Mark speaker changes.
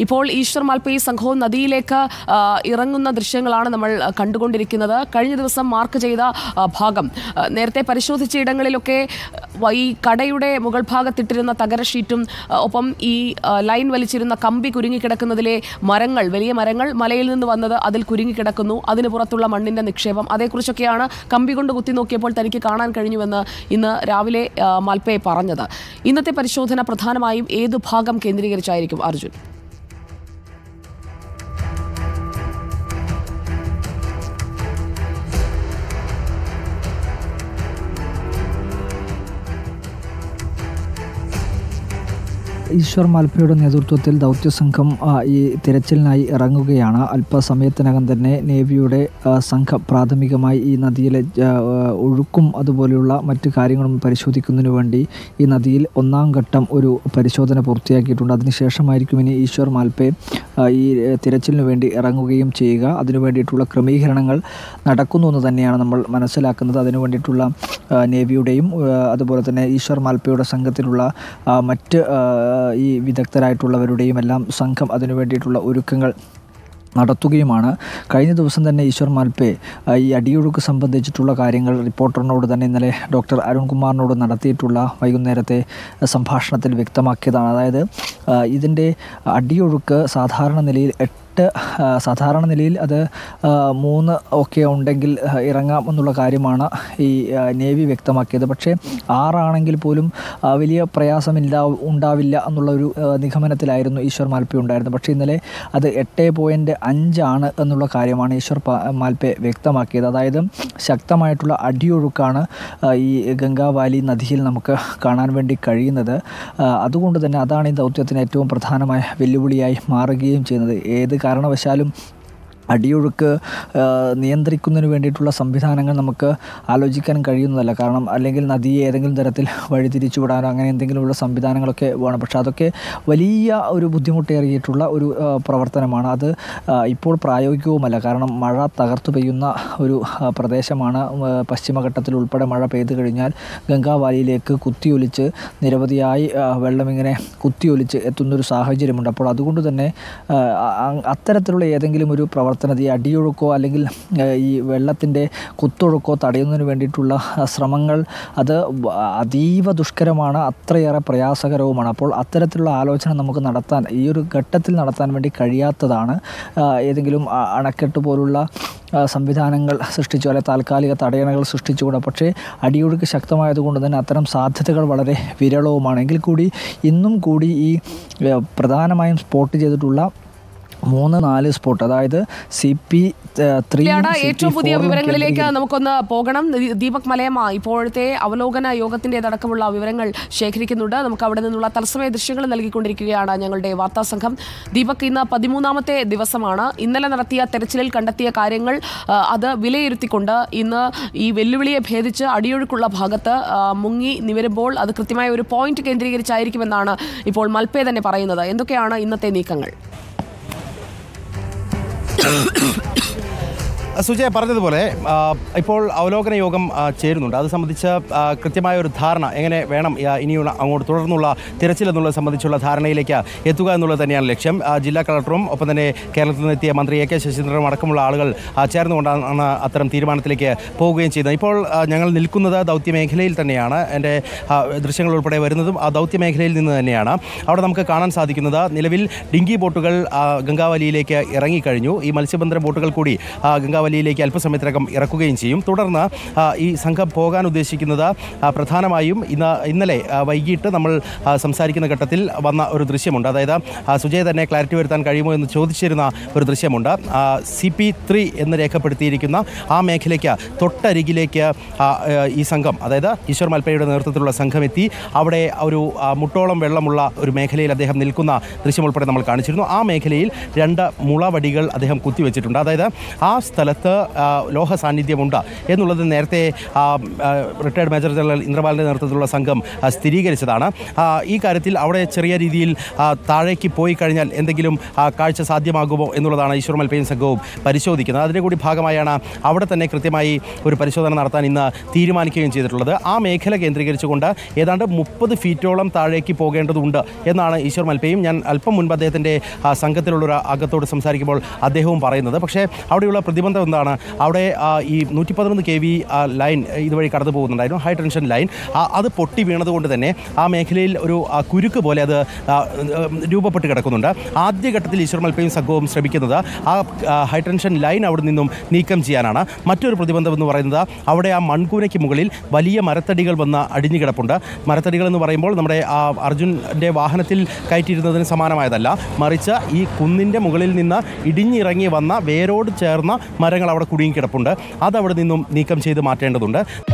Speaker 1: ഇപ്പോൾ ഈശ്വർ മാൽപ്പേ സംഘവും നദിയിലേക്ക് ആ, ഇറങ്ങുന്ന ദൃശ്യങ്ങളാണ് നമ്മൾ ആ, കണ്ടുകൊണ്ടിരിക്കുന്നത് കഴിഞ്ഞ ദിവസം മാർക്ക് ചെയ്ത ആ, ഭാഗം ആ, നേരത്തെ പരിശോധിച്ച ഇടങ്ങളിലൊക്കെ ആ, ഈ കടയുടെ മുകൾ ഭാഗത്തിട്ടിരുന്ന തകര ഷീറ്റും ആ, ഒപ്പം ഈ ആ, ലൈൻ വലിച്ചിരുന്ന കമ്പി കുരുങ്ങിക്കിടക്കുന്നതിലെ മരങ്ങൾ വലിയ മരങ്ങൾ മലയിൽ നിന്ന് വന്നത് അതിൽ കുരുങ്ങിക്കിടക്കുന്നു അതിന് പുറത്തുള്ള മണ്ണിന്റെ നിക്ഷേപം അതേക്കുറിച്ചൊക്കെയാണ് കമ്പി കൊണ്ട് കുത്തി നോക്കിയപ്പോൾ തനിക്ക് കാണാൻ കഴിഞ്ഞുവെന്ന് ഇന്ന് രാവിലെ ആ, മാൽപ്പേ പറഞ്ഞത് ഇന്നത്തെ പരിശോധന പ്രധാനമായും ഏത് ഭാഗം കേന്ദ്രീകരിച്ചായിരിക്കും അർജുൻ
Speaker 2: ഈശ്വർ മാൽപ്പയുടെ നേതൃത്വത്തിൽ ദൗത്യസംഘം ആ, ഈ തിരച്ചിലിനായി ഇറങ്ങുകയാണ് അല്പസമയത്തിനകം തന്നെ നേവിയുടെ ആ, സംഘം പ്രാഥമികമായി ഈ നദിയിലെ ആ, ഒഴുക്കും അതുപോലെയുള്ള മറ്റു കാര്യങ്ങളും പരിശോധിക്കുന്നതിന് വേണ്ടി ഈ നദിയിൽ ഒന്നാം ഘട്ടം ഒരു പരിശോധന പൂർത്തിയാക്കിയിട്ടുണ്ട് അതിനുശേഷമായിരിക്കും ഇനി ഈശ്വർ മാൽപ്പെ ആ, ഈ ഏ, തിരച്ചിലിന് വേണ്ടി ഇറങ്ങുകയും ചെയ്യുക അതിനു വേണ്ടിയിട്ടുള്ള ക്രമീകരണങ്ങൾ നടക്കുന്നു എന്ന് തന്നെയാണ് നമ്മൾ മനസ്സിലാക്കുന്നത് അതിനു വേണ്ടിയിട്ടുള്ള ആ, നേവിയുടെയും ആ, അതുപോലെ തന്നെ ഈശ്വർ മാൽപ്പയുടെ സംഘത്തിലുള്ള ആ, മറ്റ് ആ, ഈ വിദഗ്ധരായിട്ടുള്ളവരുടെയും എല്ലാം സംഘം അതിനു വേണ്ടിയിട്ടുള്ള ഒരുക്കങ്ങൾ നടത്തുകയുമാണ് കഴിഞ്ഞ ദിവസം തന്നെ ഈശ്വർ മാൽപ്പെ ആ, ഈ അടിയൊഴുക്ക് സംബന്ധിച്ചിട്ടുള്ള കാര്യങ്ങൾ റിപ്പോർട്ടറിനോട് തന്നെ ഇന്നലെ ഡോക്ടർ അരുൺകുമാറിനോട് നടത്തിയിട്ടുള്ള വൈകുന്നേരത്തെ സംഭാഷണത്തിൽ വ്യക്തമാക്കിയതാണ് അതായത് ആ, ഇതിൻ്റെ അടിയൊഴുക്ക് സാധാരണ നിലയിൽ എട്ട് ആ, സാധാരണ നിലയിൽ അത് ആ, മൂന്ന് ഒക്കെ ഉണ്ടെങ്കിൽ ആ, ഇറങ്ങാം എന്നുള്ള കാര്യമാണ് ഈ ആ, നേവി വ്യക്തമാക്കിയത് പക്ഷേ ആറാണെങ്കിൽ പോലും ആ, വലിയ പ്രയാസമില്ല ഉണ്ടാവില്ല എന്നുള്ള ഒരു ആ, നിഗമനത്തിലായിരുന്നു ഈശ്വർ മാൽപ്പെ ഉണ്ടായിരുന്നത് പക്ഷേ ഇന്നലെ അത് എട്ട് പോയിൻറ്റ് അഞ്ചാണ് എന്നുള്ള കാര്യമാണ് ഈശ്വർ പ- മാൽപ്പെ വ്യക്തമാക്കിയത് അതായത് ശക്തമായിട്ടുള്ള അടിയൊഴുക്കാണ് ആ, ഈ ഗംഗാവാലി നദിയിൽ നമുക്ക് കാണാൻ വേണ്ടി കഴിയുന്നത് ആ, അതുകൊണ്ട് തന്നെ അതാണ് ഈ ദൗത്യത്തിന് ഏറ്റവും പ്രധാനമായ വെല്ലുവിളിയായി മാറുകയും ചെയ്യുന്നത് ഏത് കാരണവശാലും അടിയൊഴുക്ക് ആ, നിയന്ത്രിക്കുന്നതിന് വേണ്ടിയിട്ടുള്ള സംവിധാനങ്ങൾ നമുക്ക് ആലോചിക്കാൻ കഴിയുന്നതല്ല കാരണം അല്ലെങ്കിൽ നദിയെ ഏതെങ്കിലും തരത്തിൽ വഴിതിരിച്ചു വിടാനോ അങ്ങനെ എന്തെങ്കിലുമുള്ള സംവിധാനങ്ങളൊക്കെ വേണം പക്ഷേ അതൊക്കെ വലിയ ഒരു ബുദ്ധിമുട്ടേറിയിട്ടുള്ള ഒരു ആ, പ്രവർത്തനമാണ് അത് ആ, ഇപ്പോൾ പ്രായോഗികവുമല്ല കാരണം മഴ തകർത്തു പെയ്യുന്ന ഒരു ആ, പ്രദേശമാണ് ആ, പശ്ചിമഘട്ടത്തിൽ ഉൾപ്പെടെ മഴ പെയ്തു കഴിഞ്ഞാൽ ഗംഗാവാലിയിലേക്ക് കുത്തിയൊലിച്ച് നിരവധിയായി ആ, വെള്ളം ഇങ്ങനെ കുത്തിയൊലിച്ച് എത്തുന്നൊരു സാഹചര്യമുണ്ട് അപ്പോൾ അതുകൊണ്ട് തന്നെ ആ, അ- അത്തരത്തിലുള്ള ഏതെങ്കിലും ഒരു പ്രവർത്തനം ഈ അടിയൊഴുക്കോ അല്ലെങ്കിൽ ആ, ഈ വെള്ളത്തിൻ്റെ കുത്തൊഴുക്കോ തടയുന്നതിന് വേണ്ടിയിട്ടുള്ള ആ, ശ്രമങ്ങൾ അത് വ- അതീവ ദുഷ്കരമാണ് അത്രയേറെ പ്രയാസകരവുമാണ് അപ്പോൾ അത്തരത്തിലുള്ള ആലോചന നമുക്ക് നടത്താൻ ഈ ഒരു ഘട്ടത്തിൽ നടത്താൻ വേണ്ടി കഴിയാത്തതാണ് ആ, ഏതെങ്കിലും അ- അണക്കെട്ട് പോലുള്ള ആ, സംവിധാനങ്ങൾ സൃഷ്ടിച്ചു അല്ലെ താൽക്കാലിക തടയണകൾ സൃഷ്ടിച്ചുകൂടാ പക്ഷേ അടിയൊഴുക്ക് ശക്തമായതുകൊണ്ട് തന്നെ അത്തരം സാധ്യതകൾ വളരെ വിരളവുമാണ് എങ്കിൽ കൂടി ഇന്നും കൂടി ഈ ഏ, പ്രധാനമായും സ്പോട്ട് ചെയ്തിട്ടുള്ള മൂന്ന് നാല് സ്പോട്ട് അതായത് സി പി ത്രീ
Speaker 1: ഇയാടെ ഏറ്റവും പുതിയ വിവരങ്ങളിലേക്ക് നമുക്കൊന്ന് പോകണം ദീ- ദീപക് മലയമ്മ ഇപ്പോഴത്തെ അവലോകന യോഗത്തിൻ്റെതടക്കമുള്ള വിവരങ്ങൾ ശേഖരിക്കുന്നുണ്ട് നമുക്ക് അവിടെ നിന്നുള്ള തത്സമയ ദൃശ്യങ്ങൾ നൽകിക്കൊണ്ടിരിക്കുകയാണ് ഞങ്ങളുടെ വാർത്താ സംഘം ദീപക് ഇന്ന് പതിമൂന്നാമത്തെ ദിവസമാണ് ഇന്നലെ നടത്തിയ തെരച്ചിലിൽ കണ്ടെത്തിയ കാര്യങ്ങൾ ആ, അത് വിലയിരുത്തിക്കൊണ്ട് ഇന്ന് ഈ വെല്ലുവിളിയെ ഭേദിച്ച് അടിയൊഴുക്കുള്ള ഭാഗത്ത് ആ, മുങ്ങി നിവരുമ്പോൾ അത് കൃത്യമായ ഒരു പോയിന്റ് കേന്ദ്രീകരിച്ചായിരിക്കുമെന്നാണ് ഇപ്പോൾ മൽപ്പേ തന്നെ പറയുന്നത് എന്തൊക്കെയാണ് ഇന്നത്തെ നീക്കങ്ങൾ
Speaker 3: സുജയ പറഞ്ഞതുപോലെ ആ, ഇപ്പോൾ അവലോകന യോഗം ആ, ചേരുന്നുണ്ട് അത് സംബന്ധിച്ച് ആ, കൃത്യമായ ഒരു ധാരണ എങ്ങനെ വേണം ആ, ഇനിയുള്ള അങ്ങോട്ട് തുടർന്നുള്ള തിരച്ചിൽ എന്നുള്ളത് സംബന്ധിച്ചുള്ള ധാരണയിലേക്ക് എത്തുക എന്നുള്ളത് തന്നെയാണ് ലക്ഷ്യം ആ, ജില്ലാ കളക്ടറും ഒപ്പം തന്നെ കേരളത്തിൽ നിന്നെത്തിയ മന്ത്രി എ കെ ശശീന്ദ്രനും അടക്കമുള്ള ആളുകൾ ആ, ചേർന്നുകൊണ്ടാണ് അത്തരം തീരുമാനത്തിലേക്ക് പോവുകയും ചെയ്യുന്നത് ഇപ്പോൾ ആ, ഞങ്ങൾ നിൽക്കുന്നത് ദൗത്യ മേഖലയിൽ തന്നെയാണ് എൻ്റെ ആ, ദൃശ്യങ്ങൾ ഉൾപ്പെടെ വരുന്നതും ആ ദൗത്യ മേഖലയിൽ നിന്ന് തന്നെയാണ് അവിടെ നമുക്ക് കാണാൻ സാധിക്കുന്നത് നിലവിൽ ഡിങ്കി ബോട്ടുകൾ ആ, ഗംഗാവലിയിലേക്ക് ഇറങ്ങിക്കഴിഞ്ഞു ഈ മത്സ്യബന്ധന ബോട്ടുകൾ കൂടി ആ, ഗംഗാവലിയിലേക്ക് അല്പസമയത്തിനകം ഇറക്കുകയും ചെയ്യും തുടർന്ന് ആ, ഈ സംഘം പോകാൻ ഉദ്ദേശിക്കുന്നത് ആ, പ്രധാനമായും ഇന്ന് ഇന്നലെ ആ, വൈകിട്ട് നമ്മൾ ആ, സംസാരിക്കുന്ന ഘട്ടത്തിൽ വന്ന ഒരു ദൃശ്യമുണ്ട് അതായത് ആ, സുജയ് തന്നെ ക്ലാരിറ്റി വരുത്താൻ കഴിയുമോ എന്ന് ചോദിച്ചിരുന്ന ഒരു ദൃശ്യമുണ്ട് സി പി ത്രീ എന്ന് രേഖപ്പെടുത്തിയിരിക്കുന്ന ആ മേഖലയ്ക്ക് തൊട്ടരികിലേക്ക് ആ, ആ, ഈ സംഘം അതായത് ഈശ്വർ മൽപ്പയുടെ നേതൃത്വത്തിലുള്ള സംഘം എത്തി അവിടെ ഒരു ആ, മുട്ടോളം വെള്ളമുള്ള ഒരു മേഖലയിൽ അദ്ദേഹം നിൽക്കുന്ന ദൃശ്യം ഉൾപ്പെടെ നമ്മൾ കാണിച്ചിരുന്നു ആ മേഖലയിൽ രണ്ട് മുളവടികൾ അദ്ദേഹം കുത്തിവെച്ചിട്ടുണ്ട് അതായത് ആ സ്ഥലത്ത് സ്ഥലത്ത് ആ, ലോഹ സാന്നിധ്യമുണ്ട് എന്നുള്ളത് നേരത്തെ റിട്ടയർഡ് മേജർ ജനറൽ ഇന്ദ്രപാലിൻ്റെ നേതൃത്വത്തിലുള്ള സംഘം ആ, സ്ഥിരീകരിച്ചതാണ് ആ, ഈ കാര്യത്തിൽ അവിടെ ചെറിയ രീതിയിൽ ആ, താഴേക്ക് പോയി കഴിഞ്ഞാൽ എന്തെങ്കിലും ആ, കാഴ്ച സാധ്യമാകുമോ എന്നുള്ളതാണ് ഈശ്വർ മൽപ്പയും സംഘവും പരിശോധിക്കുന്നത് അതിൻ്റെ കൂടി ഭാഗമായാണ് അവിടെ തന്നെ കൃത്യമായി ഒരു പരിശോധന നടത്താൻ ഇന്ന് തീരുമാനിക്കുകയും ചെയ്തിട്ടുള്ളത് ആ മേഖല കേന്ദ്രീകരിച്ചുകൊണ്ട് ഏതാണ്ട് മുപ്പത് ഫീറ്റോളം താഴേക്ക് പോകേണ്ടതുണ്ട് എന്നാണ് ഈശ്വർ മൽപ്പയും ഞാൻ അല്പം മുൻപ് അദ്ദേഹത്തിൻ്റെ ആ, സംഘത്തിലുള്ളൊരു അംഗത്തോട് സംസാരിക്കുമ്പോൾ അദ്ദേഹവും പറയുന്നത് പക്ഷേ അവിടെയുള്ള പ്രതിബന്ധം എന്താണ് അവിടെ ആ, ഈ നൂറ്റി പതിനൊന്ന് കെ വി ലൈൻ ഇതുവഴി കടന്നു പോകുന്നുണ്ടായിരുന്നു ഹൈ ടെൻഷൻ ലൈൻ ആ, അത് പൊട്ടി വീണതുകൊണ്ട് തന്നെ ആ മേഖലയിൽ ഒരു ആ, കുരുക്ക് പോലെ അത് ആ, ഉം, രൂപപ്പെട്ട് കിടക്കുന്നുണ്ട് ആദ്യഘട്ടത്തിൽ ഈശ്വർ മൽപ്പയും സംഘവും ശ്രമിക്കുന്നത് ആ ആ, ഹൈ ടെൻഷൻ ലൈൻ അവിടെ നിന്നും നീക്കം ചെയ്യാനാണ് മറ്റൊരു പ്രതിബന്ധം എന്ന് പറയുന്നത് അവിടെ ആ മൺകൂനയ്ക്ക് മുകളിൽ വലിയ മരത്തടികൾ വന്ന് അടിഞ്ഞു കിടപ്പുണ്ട് മരത്തടികൾ എന്ന് പറയുമ്പോൾ നമ്മുടെ ആ അർജുൻ്റെ വാഹനത്തിൽ കയറ്റിയിരുന്നതിന് സമാനമായതല്ല മറിച്ച് ഈ കുന്നിൻ്റെ മുകളിൽ നിന്ന് ഇടിഞ്ഞിറങ്ങി വന്ന വേരോട് ചേർന്ന മരങ്ങൾ അവിടെ കുടുങ്ങി കിടപ്പുണ്ട് അതവിടെ നിന്നും നീക്കം ചെയ്ത് മാറ്റേണ്ടതുണ്ട്